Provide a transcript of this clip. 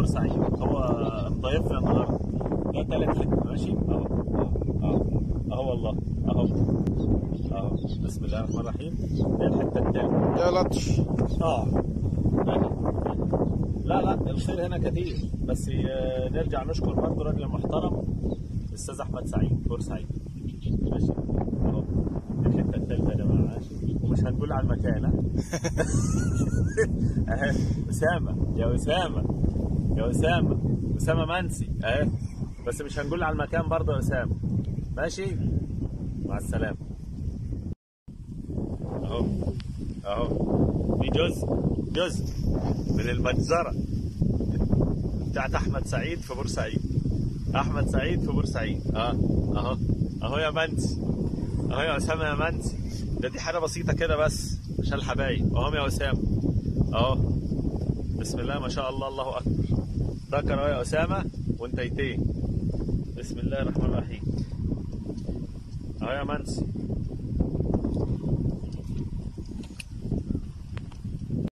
بورسعيد هو مضيفنا النهارده ده تالت حته ماشي اهو اهو اهو والله اهو اهو بسم الله الرحمن الرحيم ده الحته التالتة يا لطش اه لا لا الخير هنا كتير بس آه، نرجع نشكر برضه راجل محترم الاستاذ احمد سعيد بورسعيد ماشي اهو الحته الثالثه يا جماعه ماشي ومش هنقول على المكان ها اهي اسامه يا اسامه يا اسامه اسامه منسي اهي بس مش هنقول على المكان برضه يا اسامه ماشي مع السلامه اهو اهو في جزء جزء من المجزره بتاعت احمد سعيد في بورسعيد احمد سعيد في بورسعيد اه اهو اهو يا منسي اهو يا اسامه يا منسي ده دي حاجه بسيطه كده بس عشان الحبايب اهو يا اسامه اهو بسم الله ما شاء الله الله اكبر ذكر اهو يا اسامه وانتيتين بسم الله الرحمن الرحيم اهو يا منسي